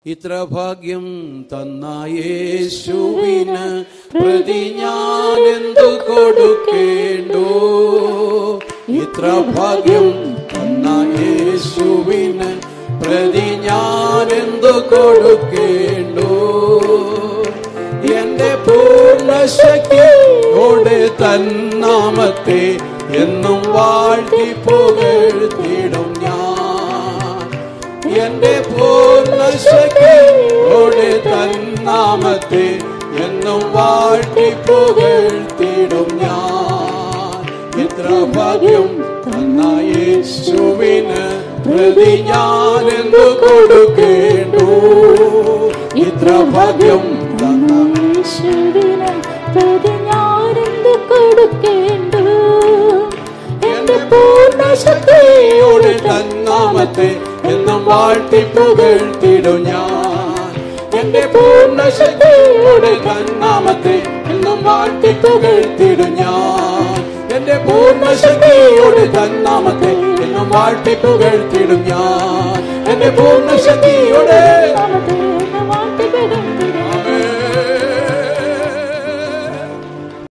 ഇത്ര ഭാഗ്യം തന്ന യേശുവിന് പ്രതി ഞാൻ എന്തു കൊടുക്കേണ്ടോ ഇത്ര ഭാഗ്യം തന്ന യേശുവിന് പ്രതി ഞാൻ എന്തു കൊടുക്കേണ്ടോ എന്റെ പൂർണ്ണ ശക്തിയോടെ തന്നാമത്തെ എന്നും വാഴ്ത്തി പുകഴ്ത്തിടും ഞാൻ എന്റെ പൂർണ്ണ ശക്തിയോടെ തന്നാമത്തെ എന്നും വാഴ്ത്തി പുകഴ്ത്തിടും ഞാൻ ഇത്ര ഭാഗ്യം തന്ന യേശുവിന് പ്രതി ഞാൻ എന്തു കൊടുക്കേണ്ടു ഇത്ര ഭാഗ്യം തന്ന യേശുവിന് പ്രതി ഞാനെന്ത് കൊടുക്കേണ്ടു എന്റെ പൂർണ്ണ ശക്തിയോടെ തന്നാമത്തെ എന്നും വാഴ്ത്തി പുകഴ്ത്തിടും ഞാൻ എന്റെ പൂർണ്ണ ശക്തിയോടെ തന്നാമത്തെ എന്നും വാഴ്ത്തി പുകഴ്ത്തിടും ഞാൻ എന്റെ പൂർണ്ണ ശക്തിയോടെ തന്നാമത്തെ എന്നും വാഴ്ത്തി പുകഴ്ത്തിടും ഞാൻ എന്റെ പൂർണ്ണ ശക്തിയോടെ